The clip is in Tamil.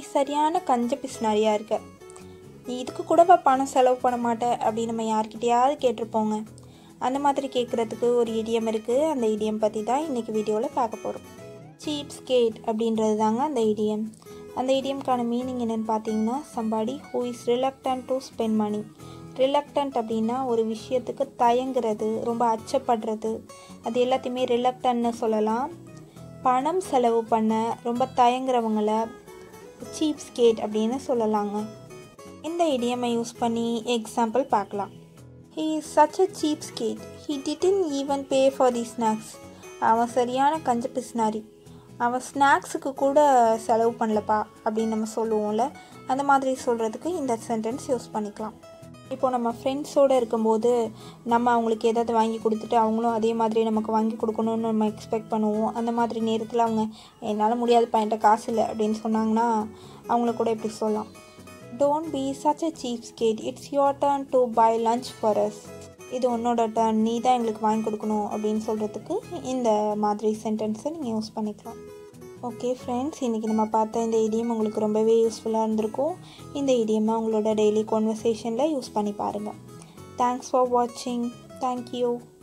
சரியான கஞ்ச பிசினாரியா இருக்க நீ இதுக்கு கூடவா பணம் செலவு பண்ண மாட்ட அப்படின்னு நம்ம யார்கிட்டயாவது கேட்டிருப்போங்க அந்த மாதிரி கேட்குறதுக்கு ஒரு இடியம் இருக்குது அந்த இடியம் பற்றி தான் இன்றைக்கி வீடியோவில் பார்க்க போகிறோம் சீப் ஸ்கேட் அப்படின்றது தாங்க அந்த இடியம் அந்த இடியம்க்கான மீனிங் என்னென்னு பார்த்தீங்கன்னா somebody who is reluctant to spend money reluctant அப்படின்னா ஒரு விஷயத்துக்கு தயங்குறது ரொம்ப அச்சப்படுறது அது எல்லாத்தையுமே ரிலக்டன்னு சொல்லலாம் பணம் செலவு பண்ண ரொம்ப தயங்குறவங்கள சீப் ஸ்கேட் அப்படின்னு சொல்லலாங்க இந்த இடியமை யூஸ் பண்ணி எக்ஸாம்பிள் பார்க்கலாம் he is such a cheapskate he didn't even pay for the snacks அவன் சரியான கஞ்ச பிஸ்னாரி அவன் ஸ்நாக்ஸுக்கு கூட செலவு பண்ணலப்பா அப்படின்னு நம்ம சொல்லுவோம்ல அந்த மாதிரி சொல்கிறதுக்கு இந்த சென்டென்ஸ் யூஸ் பண்ணிக்கலாம் இப்போ நம்ம ஃப்ரெண்ட்ஸோடு இருக்கும்போது நம்ம அவங்களுக்கு ஏதாவது வாங்கி கொடுத்துட்டு அவங்களும் அதே மாதிரி நமக்கு வாங்கி கொடுக்கணும்னு நம்ம எக்ஸ்பெக்ட் பண்ணுவோம் அந்த மாதிரி நேரத்தில் அவங்க என்னால் முடியாதுப்பா என்கிட்ட காசு இல்லை அப்படின்னு சொன்னாங்கன்னா அவங்கள கூட இப்படி சொல்லலாம் don't be such a cheapskate it's your turn to buy lunch for us இது உன்னோட டர்ன் நீ தான் எங்களுக்கு வாங்கி கொடுக்கணும் அப்படின்னு சொல்கிறதுக்கு இந்த மாதிரி சென்டென்ஸை நீங்கள் யூஸ் பண்ணிக்கலாம் ஓகே ஃப்ரெண்ட்ஸ் இன்றைக்கி நம்ம பார்த்த இந்த இடியம் உங்களுக்கு ரொம்பவே யூஸ்ஃபுல்லாக இருந்திருக்கும் இந்த இடியமை உங்களோட டெய்லி கான்வர்சேஷனில் யூஸ் பண்ணி பாருங்கள் தேங்க்ஸ் ஃபார் வாட்சிங் தேங்க்யூ